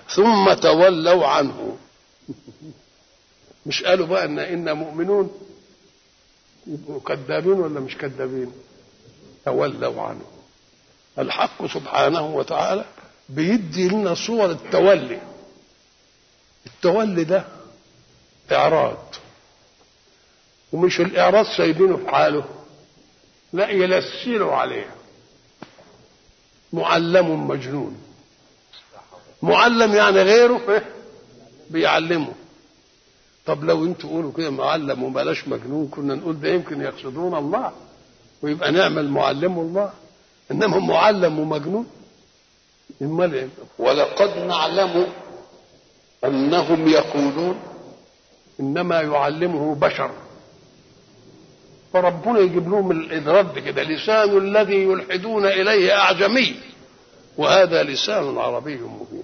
ثم تولوا عنه مش قالوا بقى ان انا مؤمنون يبقوا كذابين ولا مش كذابين تولوا عنه الحق سبحانه وتعالى بيدي لنا صور التولي التولي ده اعراض ومش الاعراض سايبينه في حاله لا يلسلوا عليه معلم مجنون معلم يعني غيره إيه؟ بيعلمه طب لو انتوا تقولوا كده معلم وبلاش مجنون كنا نقول ده يمكن يقصدون الله ويبقى نعمل معلم الله انما معلم ومجنون امال ايه ولقد نعلم انهم يقولون انما يعلمه بشر فربنا يجيب لهم الرد كده لسان الذي يلحدون اليه اعجمي وهذا لسان عربي مبين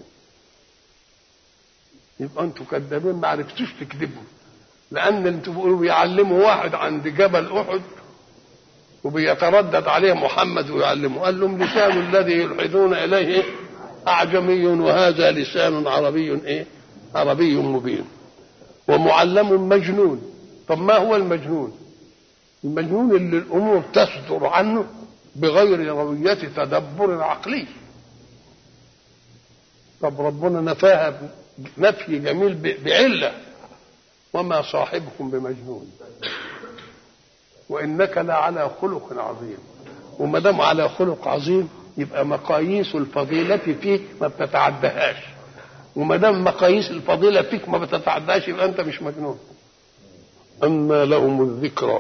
يبقى انتوا كذابين ما عرفتوش تكذبوا لان انتوا بتقولوا بيعلموا واحد عند جبل احد وبيتردد عليه محمد ويعلمه قال لهم لسان الذي يلحدون اليه اعجمي وهذا لسان عربي ايه عربي مبين ومعلم مجنون طب ما هو المجنون المجنون اللي الامور تصدر عنه بغير روية تدبر عقلي طب ربنا نفاها نفي جميل بعلة وما صاحبكم بمجنون وإنك لعلى خلق عظيم وما دام على خلق عظيم يبقى مقاييس الفضيلة فيك ما بتتعدهاش وما دام مقاييس الفضيلة فيك ما بتتعدهاش يبقى أنت مش مجنون أما لهم الذكرى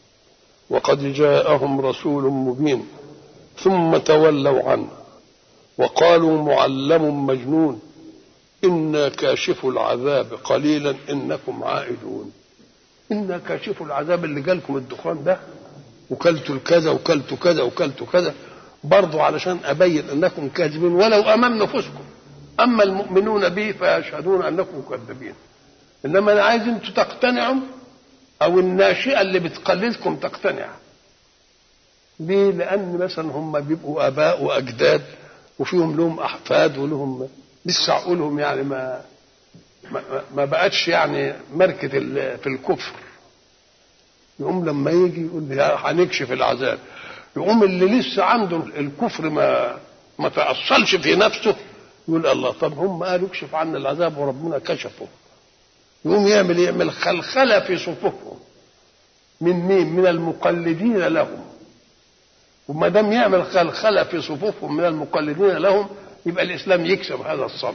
وقد جاءهم رسول مبين ثم تولوا عنه وقالوا معلم مجنون إنا كاشف العذاب قليلا إنكم عائدون إنا كاشف العذاب اللي جالكم الدخان ده وكلتوا الكذا وكلتوا كذا وكلتوا كذا برضو علشان أبين أنكم كاذبين ولو أمام نفوسكم أما المؤمنون بي فيشهدون أنكم كذابين إنما أنا عايز أنتوا تقتنعوا أو الناشئة اللي بتقلدكم تقتنع ليه؟ لأن مثلا هم بيبقوا آباء وأجداد وفيهم لهم أحفاد ولهم لسه عقولهم يعني ما ما, ما بقتش يعني مركة في الكفر يقوم لما يجي يقول لي هنكشف العذاب يقوم اللي لسه عنده الكفر ما ما تأصلش في نفسه يقول الله طب هم قالوا اكشف عنا العذاب وربنا كشفه يقوم يعمل يعمل خلخله في صفوفهم من مين؟ من المقلدين لهم وما دام يعمل خلخله في صفوفهم من المقلدين لهم يبقى الاسلام يكسب هذا الصنف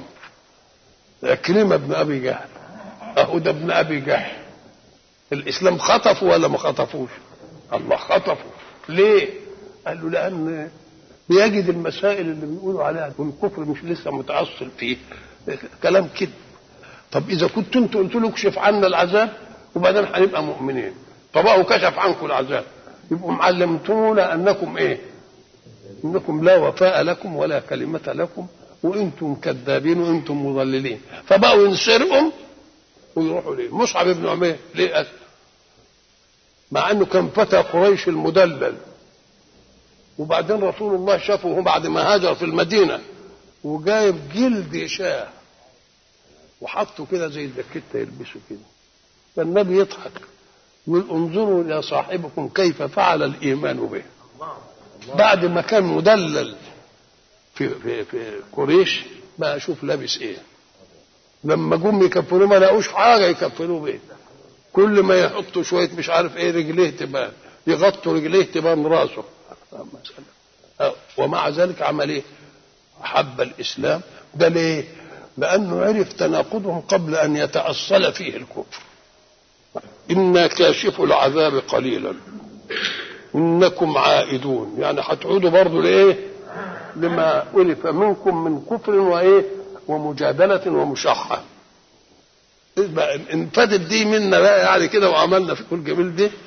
كلمة ابن ابي جهل اهو ده ابن ابي جهل الاسلام خطفوا ولا ما خطفوش الله خطفوا ليه قال له لان بيجد المسائل اللي بيقولوا عليها والكفر مش لسه متاصل فيه كلام كده طب اذا كنت انتوا قلت له اكشف عنا العذاب وبعدين هنبقى مؤمنين طب هو كشف عنكم العذاب يبقوا معلمتونا انكم ايه انكم لا وفاء لكم ولا كلمه لكم وانتم كذابين وانتم مضللين فبقوا ينسرقوا ويروحوا ليه مصعب بن عمير ليه أسف مع انه كان فتى قريش المدلل وبعدين رسول الله شافه بعد ما هاجر في المدينه وجايب جلد شاه وحطه كده زي الدكتة يلبسه كده فالنبي يضحك يقول انظروا الى صاحبكم كيف فعل الايمان به بعد ما كان مدلل في في في قريش بقى اشوف لابس ايه لما جم يكفروه ما لقوش حاجه يكفروه بيه كل ما يحطوا شويه مش عارف ايه رجليه تبان يغطوا رجليه تبان راسه ومع ذلك عمل ايه حب الاسلام ده ليه لانه عرف تناقضهم قبل ان يتاصل فيه الكفر انا كاشف العذاب قليلا انكم عائدون يعني هتعودوا برضه لايه لما ألف منكم من كفر وايه ومجادلة ومشحة انفدت دي منا بقى يعني كده وعملنا في كل جميل دي